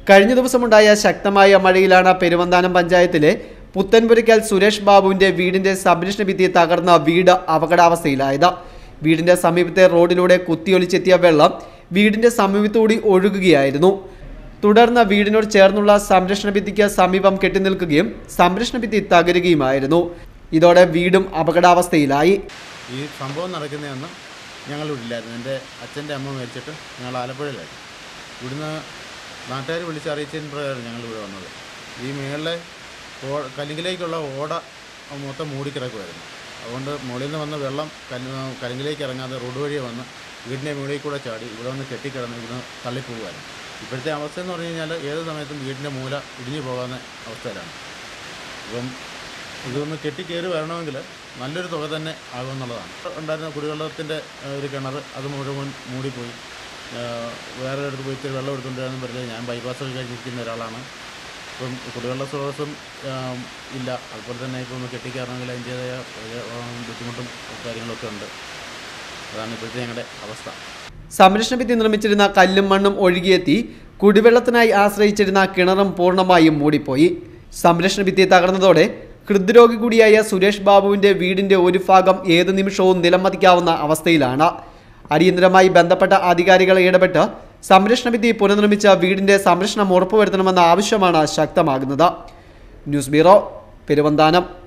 കഴിഞ്ഞ ദിവസമുണ്ടായ ശക്തമായ മഴയിലാണ് പെരുവന്താനം പഞ്ചായത്തിലെ പുത്തൻപുരയ്ക്കൽ സുരേഷ് ബാബുവിന്റെ വീടിന്റെ സംരക്ഷണ ഭിത്തി തകർന്ന വീട് അപകടാവസ്ഥയിലായത് വീടിന്റെ സമീപത്തെ റോഡിലൂടെ കുത്തിയൊലിച്ചെത്തിയ വെള്ളം വീടിന്റെ സമീപത്തുകൂടി ഒഴുകുകയായിരുന്നു തുടർന്ന് വീടിനോട് ചേർന്നുള്ള സംരക്ഷണ ഭിത്തിക്ക് സമീപം കെട്ടിനിൽക്കുകയും സംരക്ഷണ ഭിത്തി തകരുകയുമായിരുന്നു ഇതോടെ വീടും അപകടാവസ്ഥയിലായി ഈ സംഭവം നടക്കുന്നതെന്ന് ഞങ്ങൾ ഇവിടെ ഇല്ലായിരുന്നു എൻ്റെ അച്ഛൻ്റെ അമ്മ മരിച്ചിട്ട് ഞങ്ങൾ ആലപ്പുഴയിലായിരുന്നു ഇവിടുന്ന് നാട്ടുകാർ വിളിച്ചറിയിച്ചതിന് പ്രകാരം ഞങ്ങൾ ഇവിടെ വന്നത് ഈ മേളിലെ ഓ കലിങ്കിലേക്കുള്ള ഓട മൊത്തം മൂടിക്കിടക്കുമായിരുന്നു അതുകൊണ്ട് മുകളിൽ നിന്ന് വന്ന വെള്ളം കല് കലിങ്കിലേക്ക് ഇറങ്ങാതെ റോഡ് വഴി വന്ന് വീടിൻ്റെ മുകളിൽ കൂടെ ചാടി ഇവിടെ വന്ന് കെട്ടിക്കിടന്ന് ഇവിടുന്ന് തള്ളിപ്പോകുമായിരുന്നു ഇപ്പോഴത്തെ അവസ്ഥ എന്ന് പറഞ്ഞു കഴിഞ്ഞാൽ ഏത് സമയത്തും വീടിൻ്റെ മൂല ഇടിഞ്ഞു പോകാവുന്ന അവസ്ഥയിലാണ് ഇപ്പം ഇതൊന്ന് കെട്ടിക്കയറി വരണമെങ്കിൽ നല്ലൊരു തുക തന്നെ ആകുമെന്നുള്ളതാണ് ഉണ്ടായിരുന്ന കുടിവെള്ളത്തിൻ്റെ ഏഹ്, ഒരു കിണർ അത് മുഴുവൻ മൂടിപ്പോയി ഏഹ്, വേറെ അടുത്ത് പോയി ഇത്തിരി വെള്ളം എടുത്തുകൊണ്ടിരുന്നു പറഞ്ഞാൽ ഞാൻ ബൈപ്പാസൊക്കെ കഴിഞ്ഞിരിക്കുന്ന ഒരാളാണ് ഇപ്പം കുടിവെള്ള സ്രോതസ്സും ഏഹ്, ഇല്ല അതുപോലെ തന്നെ ഇപ്പം ഒന്ന് കെട്ടിക്കയറണമെങ്കിൽ അതിൻ്റേതായ ഏഹ്, ബുദ്ധിമുട്ടും കാര്യങ്ങളൊക്കെ ഉണ്ട് അതാണ് ഇപ്പോഴത്തെ ഞങ്ങളുടെ അവസ്ഥ സംരക്ഷണ ഭിത്തി നിർമ്മിച്ചിരുന്ന കല്ലും മണ്ണും ഒഴുകിയെത്തി കുടിവെള്ളത്തിനായി ആശ്രയിച്ചിരുന്ന കിണറും പൂർണ്ണമായും മൂടിപ്പോയി സംരക്ഷണ ഭിത്തി തകർന്നതോടെ ഹൃദ്രോഗി കൂടിയായ സുരേഷ് ബാബുവിന്റെ വീടിന്റെ ഒരു ഭാഗം ഏത് നിമിഷവും നിലംപതിക്കാവുന്ന അവസ്ഥയിലാണ് അടിയന്തരമായി ബന്ധപ്പെട്ട അധികാരികൾ ഇടപെട്ട് സംരക്ഷണ ഭിത്തി പുനർനിർമ്മിച്ച വീടിന്റെ സംരക്ഷണം ഉറപ്പുവരുത്തണമെന്ന ആവശ്യമാണ് ശക്തമാകുന്നത് ന്യൂസ് ബ്യൂറോ പെരുവന്താനം